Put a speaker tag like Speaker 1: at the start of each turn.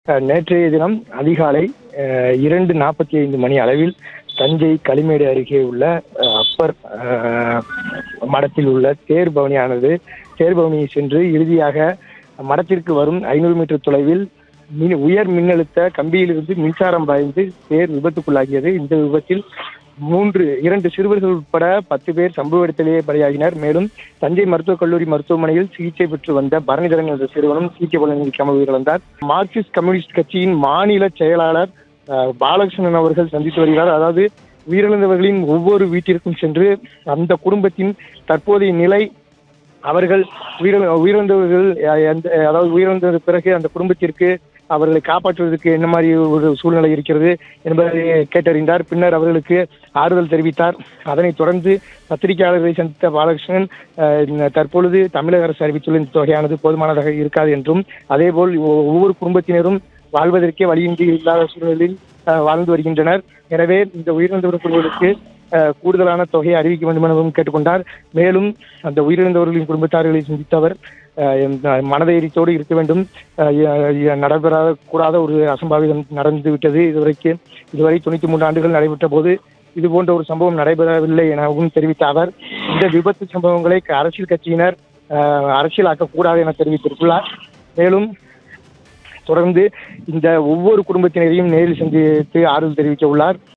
Speaker 1: அஹ், நேற்றைய தினம் அதிகாலை அஹ், இரண்டு நாற்பத்தி ஐந்து மணி அளவில் தஞ்சை களிமேடு அருகே உள்ள அஹ், அப்பர் அஹ், மடத்தில் உள்ள தேர் பவனியானது தேர் பவனியை சென்று இறுதியாக மடத்திற்கு வரும் ஐநூறு மீட்டர் தொலைவில் மின் உயர் மின்னழுத்த கம்பியிலிருந்து மின்சாரம் பாய்ந்து தேர் விபத்துக்குள்ளாகியது இந்த விபத்தில் மூன்று இரண்டு சிறுவர்கள் உட்பட பத்து பேர் சம்பவ இடத்திலேயே பலியாகினர் மேலும் தஞ்சை மருத்துவக் கல்லூரி மருத்துவமனையில் சிகிச்சை பெற்று வந்த பரணிதரன் என்ற சிறுவனும் சிகிச்சை பலனிக்காமல் உயிரிழந்தார் மார்க்சிஸ்ட் கம்யூனிஸ்ட் கட்சியின் மாநில செயலாளர் அஹ், பாலகிருஷ்ணன் அவர்கள் சந்தித்து வருகிறார் அதாவது உயிரிழந்தவர்களின் ஒவ்வொரு வீட்டிற்கும் சென்று அந்த குடும்பத்தின் தற்போதைய நிலை அவர்கள் உயிரிழ உயிரிழந்தவர்கள் அஹ், எந்த அதாவது உயிரிழந்த பிறகு அந்த குடும்பத்திற்கு அவர்களை காப்பாற்றுவதற்கு என்ன மாதிரி ஒரு சூழ்நிலை இருக்கிறது என்பதை கேட்டறிந்தார் பின்னர் அவர்களுக்கு ஆறுதல் தெரிவித்தார் அதனைத் தொடர்ந்து பத்திரிகையாளர்களை சந்தித்த பாலகிருஷ்ணன் அஹ், இந்த தற்பொழுது தமிழக அரசு அறிவித்துள்ள இந்த தொகையானது போதுமானதாக இருக்காது என்றும் அதேபோல் ஒ- ஒவ்வொரு குடும்பத்தினரும் வாழ்வதற்கே வழியின்றி இல்லாத சூழலில் அஹ், வாழ்ந்து வருகின்றனர் எனவே இந்த உயிரிழந்தவர் குழுவிற்கு அஹ், கூடுதலான தொகையை அறிவிக்க வேண்டும் எனவும் கேட்டுக்கொண்டார் மேலும் அந்த உயிரிழந்தவர்களின் குடும்பத்தார்களை சந்தித்த அவர் அஹ், இந்த மனதைரியத்தோடு இருக்க வேண்டும் அஹ், இ- இ- நடைபெறாத கூடாத ஒரு அசம்பாவிதம் நடந்து விட்டது இதுவரைக்கு இதுவரை தொண்ணூற்றி மூன்று ஆண்டுகள் நடைபெற்ற போது இது போன்ற ஒரு சம்பவம் நடைபெறவில்லை எனவும் தெரிவித்த அவர் இந்த விபத்து சம்பவங்களை அரசியல் கட்சியினர் அஹ், அரசியலாக்கக்கூடாது என தெரிவித்திருக்கிறார் மேலும் தொடர்ந்து இந்த ஒவ்வொரு குடும்பத்தினரையும் நேரில் சந்தித்து ஆறுதல் தெரிவிக்க உள்ளார்